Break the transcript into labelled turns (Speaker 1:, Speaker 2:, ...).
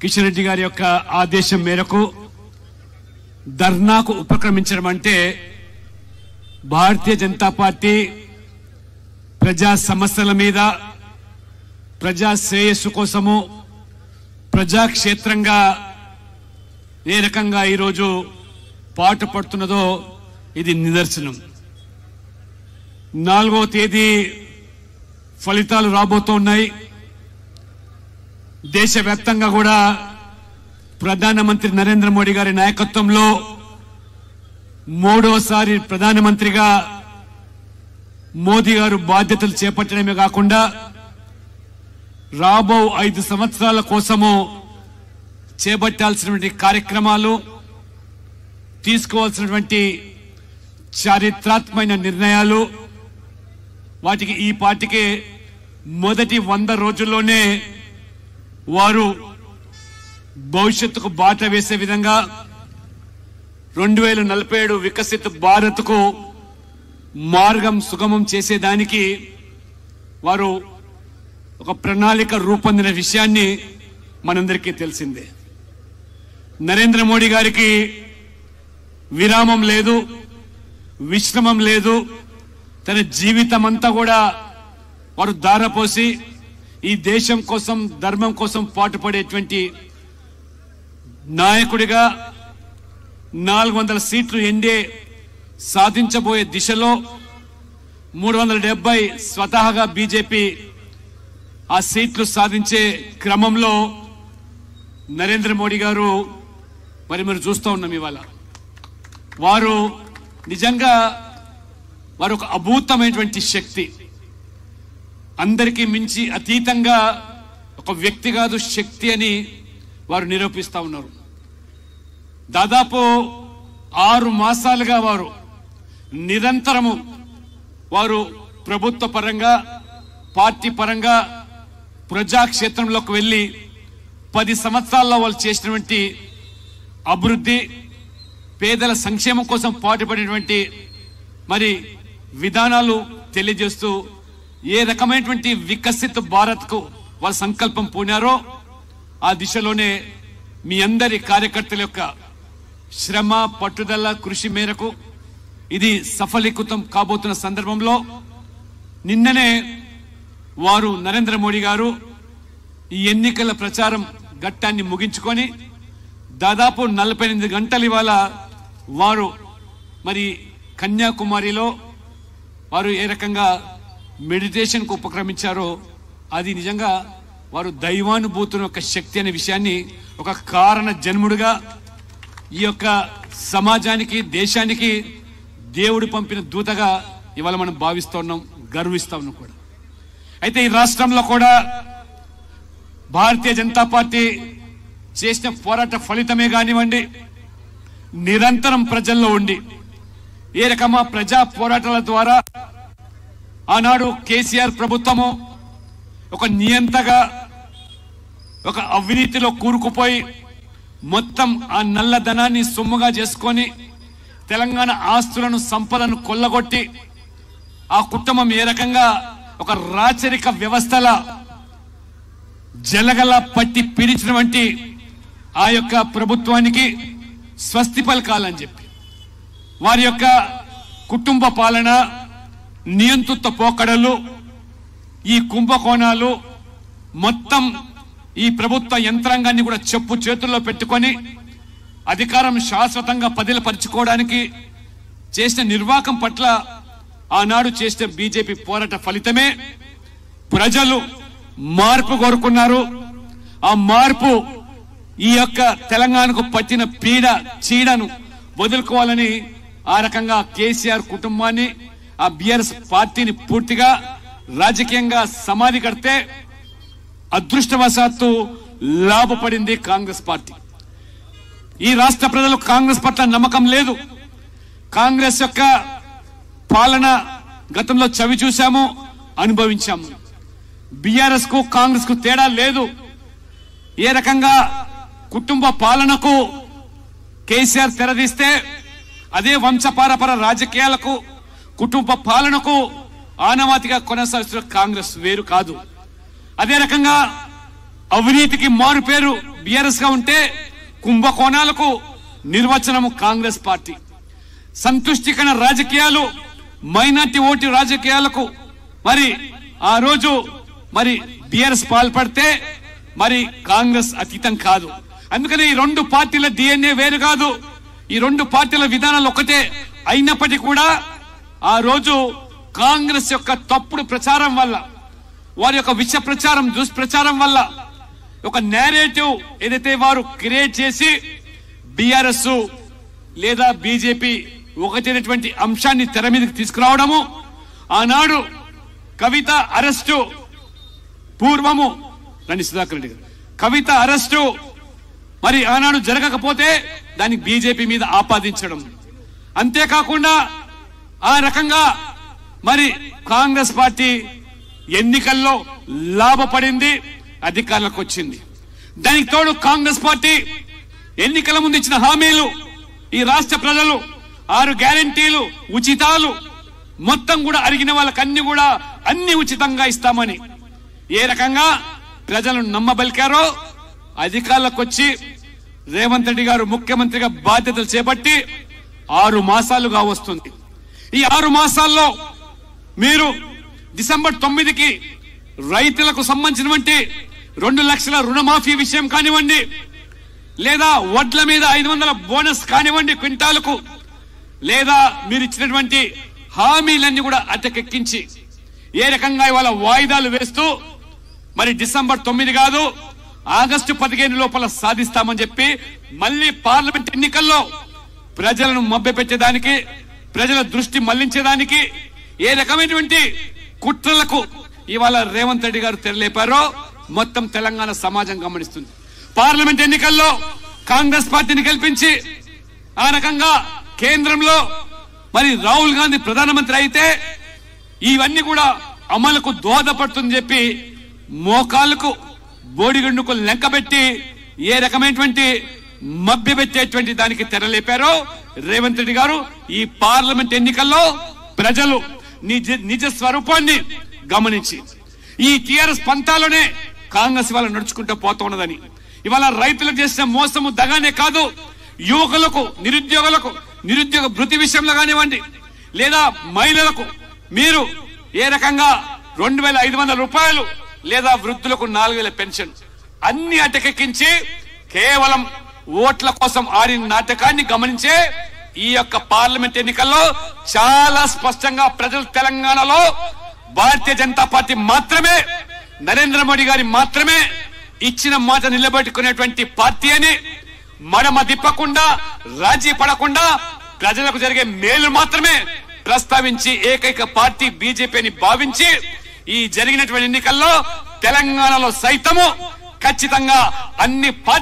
Speaker 1: కిషన్ రెడ్డి గారి యొక్క ఆదేశం మేరకు ధర్నాకు ఉపక్రమించడం అంటే భారతీయ జనతా పార్టీ ప్రజా సమస్యల మీద ప్రజా శ్రేయస్సు కోసము ప్రజాక్షేత్రంగా ఏ రకంగా ఈరోజు పాటు పడుతున్నదో ఇది నిదర్శనం నాలుగో తేదీ ఫలితాలు రాబోతూ ఉన్నాయి దేశవ్యాప్తంగా కూడా ప్రధానమంత్రి నరేంద్ర మోడీ గారి నాయకత్వంలో మూడోసారి ప్రధానమంత్రిగా మోదీ గారు బాధ్యతలు చేపట్టడమే కాకుండా రాబో ఐదు సంవత్సరాల కోసము చేపట్టాల్సినటువంటి కార్యక్రమాలు తీసుకోవాల్సినటువంటి చారిత్రాత్మకమైన నిర్ణయాలు వాటికి ఈ పార్టీకి మొదటి వంద రోజుల్లోనే వారు భవిష్యత్తుకు బాట వేసే విధంగా రెండు వేల నలభై ఏడు వికసిత భారత్కు మార్గం సుగమం చేసేదానికి వారు ఒక ప్రణాళిక రూపొందిన విషయాన్ని మనందరికీ తెలిసిందే నరేంద్ర మోడీ గారికి విరామం లేదు విశ్రమం లేదు తన జీవితం అంతా కూడా వారు దారపోసి ఈ దేశం కోసం ధర్మం కోసం పాటుపడేటువంటి నాయకుడిగా నాలుగు వందల సీట్లు ఎన్డీఏ సాధించబోయే దిశలో మూడు వందల డెబ్బై స్వతహాగా బీజేపీ ఆ సీట్లు సాధించే క్రమంలో నరేంద్ర మోడీ గారు మరి మీరు చూస్తూ ఉన్నాం ఇవాళ వారు నిజంగా వారు ఒక అభూతమైనటువంటి శక్తి అందరికీ మించి అతీతంగా ఒక వ్యక్తి కాదు శక్తి అని వారు నిరూపిస్తా ఉన్నారు దాదాపు ఆరు మాసాలుగా వారు నిరంతరము వారు ప్రభుత్వ పరంగా పార్టీ పరంగా ప్రజాక్షేత్రంలోకి వెళ్ళి పది సంవత్సరాల్లో వాళ్ళు చేసినటువంటి అభివృద్ధి పేదల సంక్షేమం కోసం పాటుపడినటువంటి మరి విధానాలు తెలియజేస్తూ ఏ రకమైనటువంటి వికసిత భారత్ కు వాళ్ళ సంకల్పం పూనారో ఆ దిశలోనే మీ అందరి కార్యకర్తల యొక్క శ్రమ పట్టుదల కృషి మేరకు ఇది సఫలీకృతం కాబోతున్న సందర్భంలో నిన్ననే వారు నరేంద్ర మోడీ గారు ఈ ఎన్నికల ప్రచారం ఘట్టాన్ని ముగించుకొని దాదాపు నలభై ఎనిమిది గంటలు ఇవాళ వారు మరి కన్యాకుమారిలో వారు ఏ రకంగా మెడిటేషన్కు ఉపక్రమించారో అది నిజంగా వారు దైవానుభూతుని యొక్క శక్తి అనే విషయాన్ని ఒక కారణ జన్ముడుగా ఈ యొక్క సమాజానికి దేశానికి దేవుడు పంపిన దూతగా ఇవాళ మనం భావిస్తూ ఉన్నాం గర్విస్తా ఉన్నాం కూడా అయితే ఈ రాష్ట్రంలో కూడా భారతీయ జనతా పార్టీ చేసిన పోరాట ఫలితమే కానివ్వండి నిరంతరం ప్రజల్లో ఉండి ఏ రకమా ప్రజా పోరాటాల ద్వారా ఆనాడు కేసీఆర్ ప్రభుత్వము ఒక నియంతగా ఒక అవినీతిలో కూరుకుపోయి మొత్తం ఆ నల్లధనాన్ని సొమ్ముగా చేసుకొని తెలంగాణ ఆస్తులను సంపదను కొల్లగొట్టి ఆ కుటుంబం ఏ రకంగా ఒక రాచరిక వ్యవస్థల జలగల పట్టి పీడించినటువంటి ఆ యొక్క ప్రభుత్వానికి స్వస్తి పలకాలని చెప్పి వారి యొక్క కుటుంబ పాలన నియంతృత్వ పోకడలు ఈ కుంభకోణాలు మొత్తం ఈ ప్రభుత్వ యంత్రాంగాన్ని కూడా చెప్పు చేతుల్లో పెట్టుకొని అధికారం శాశ్వతంగా పదిలపరుచుకోవడానికి చేసిన నిర్వాకం పట్ల ఆనాడు చేసిన బీజేపీ పోరాట ఫలితమే ప్రజలు మార్పు కోరుకున్నారు ఆ మార్పు ఈ యొక్క తెలంగాణకు పట్టిన పీడ చీడను వదులుకోవాలని ఆ రకంగా కేసీఆర్ కుటుంబాన్ని ఆ బిఆర్ఎస్ పార్టీని పూర్తిగా రాజకీయంగా సమాధి కడితే అదృష్టవశాత్తు లాభపడింది కాంగ్రెస్ పార్టీ ఈ రాష్ట్ర ప్రజలకు కాంగ్రెస్ పట్ల నమ్మకం లేదు కాంగ్రెస్ యొక్క పాలన గతంలో చవి చూశాము అనుభవించాము బీఆర్ఎస్ కు కాంగ్రెస్ కు తేడా లేదు ఏ రకంగా కుటుంబ పాలనకు కేసీఆర్ తెరదీస్తే అదే వంశపారపర రాజకీయాలకు కుటుంబ పాలనకు ఆనవాతిగా కొనసాగిస్తున్న కాంగ్రెస్ వేరు కాదు అదే రకంగా అవినీతికి మారు పేరు బిఆర్ఎస్ గా ఉంటే కుంభకోణాలకు నిర్వచనము కాంగ్రెస్ పార్టీ సంతుష్టికరణ రాజకీయాలు మైనార్టీ ఓటు రాజకీయాలకు మరి ఆ రోజు మరి బిఆర్ఎస్ పాల్పడితే మరి కాంగ్రెస్ అతీతం కాదు అందుకని ఈ రెండు పార్టీల డిఎన్ఏ వేరు కాదు ఈ రెండు పార్టీల విధానాలు ఒకటే అయినప్పటికీ కూడా ఆ రోజు కాంగ్రెస్ యొక్క తప్పుడు ప్రచారం వల్ల వారి యొక్క విష ప్రచారం దుష్ప్రచారం వల్ల ఒక నేరేటివ్ ఏదైతే వారు క్రియేట్ చేసి బిఆర్ఎస్ లేదా బీజేపీ ఒకటైనటువంటి అంశాన్ని తెర మీదకి తీసుకురావడము ఆనాడు కవిత అరెస్టు పూర్వము రండి సుధాకర్ రెడ్డి గారు కవిత అరెస్టు మరి ఆనాడు జరగకపోతే దానికి బీజేపీ మీద ఆపాదించడం అంతేకాకుండా ఆ రకంగా మరి కాంగ్రెస్ పార్టీ ఎన్నికల్లో లాభపడింది అధికారులకు వచ్చింది దానికి తోడు కాంగ్రెస్ పార్టీ ఎన్నికల ముందు ఇచ్చిన హామీలు ఈ రాష్ట్ర ప్రజలు ఆరు గ్యారంటీలు ఉచితాలు మొత్తం కూడా అడిగిన వాళ్ళకి అన్ని కూడా అన్ని ఉచితంగా ఇస్తామని ఏ రకంగా ప్రజలను నమ్మబలికారో అధికారులకు వచ్చి రేవంత్ రెడ్డి గారు ముఖ్యమంత్రిగా బాధ్యతలు చేపట్టి ఆరు మాసాలుగా వస్తుంది ఈ ఆరు మాసాల్లో మీరు డిసెంబర్ తొమ్మిదికి రైతులకు సంబంధించినటువంటి రెండు లక్షల రుణమాఫీ విషయం కానివ్వండి లేదా వడ్ల మీద ఐదు వందల బోనస్ కానివ్వండి క్వింటాలకు లేదా మీరు ఇచ్చినటువంటి హామీలన్నీ కూడా అటకెక్కించి ఏ రకంగా ఇవాళ వాయిదాలు వేస్తూ మరి డిసెంబర్ తొమ్మిది కాదు ఆగస్టు పదిహేను లోపల సాధిస్తామని చెప్పి మళ్ళీ పార్లమెంట్ ఎన్నికల్లో ప్రజలను మభ్యపెట్టేదానికి ప్రజల దృష్టి మళ్లించేదానికి ఏ రకమైనటువంటి కుట్రలకు ఇవాళ రేవంత్ రెడ్డి గారు తెరలేపారో మొత్తం తెలంగాణ సమాజం గమనిస్తుంది పార్లమెంట్ ఎన్నికల్లో కాంగ్రెస్ పార్టీని గెలిపించి ఆ రకంగా కేంద్రంలో మరి రాహుల్ గాంధీ ప్రధానమంత్రి అయితే ఇవన్నీ కూడా అమలుకు దోహదపడుతుందని చెప్పి మోకాళ్ళకు బోడిగండుకు లెక్కబెట్టి ఏ రకమైనటువంటి మభ్యపెట్టేటువంటి దానికి తెరలేపారో రేవంత్ రెడ్డి గారు ఈ పార్లమెంట్ ఎన్నికల్లో ప్రజలు నిజ నిజ స్వరూపాన్ని గమనించి ఈ టిఆర్ఎస్ పంతాలోనే కాంగ్రెస్ ఇవాళ నడుచుకుంటూ పోతూ ఉన్నదని ఇవాళ రైతులకు చేసిన మోసము దగానే కాదు యువకులకు నిరుద్యోగులకు నిరుద్యోగ భృతి విషయంలో కానివ్వండి లేదా మహిళలకు మీరు ఏ రకంగా రెండు వేల ఐదు వందల రూపాయలు లేదా వృద్ధులకు నాలుగు వేల పెన్షన్ అన్ని అటకెక్కించి కేవలం ఓట్ల కోసం ఆడిన నాటకాన్ని గమనించే ఈ యొక్క పార్లమెంట్ ఎన్నికల్లో చాలా స్పష్టంగా ప్రజలు తెలంగాణలో భారతీయ జనతా పార్టీ మాత్రమే నరేంద్ర మోడీ గారి మాత్రమే ఇచ్చిన మాట నిలబెట్టుకునేటువంటి పార్టీ అని మడమ తిప్పకుండా రాజీ పడకుండా ప్రజలకు జరిగే మేలు మాత్రమే ప్రస్తావించి ఏకైక పార్టీ బీజేపీ అని భావించి ఈ జరిగినటువంటి ఎన్నికల్లో తెలంగాణలో సైతము ఖచ్చితంగా అన్ని పార్టీ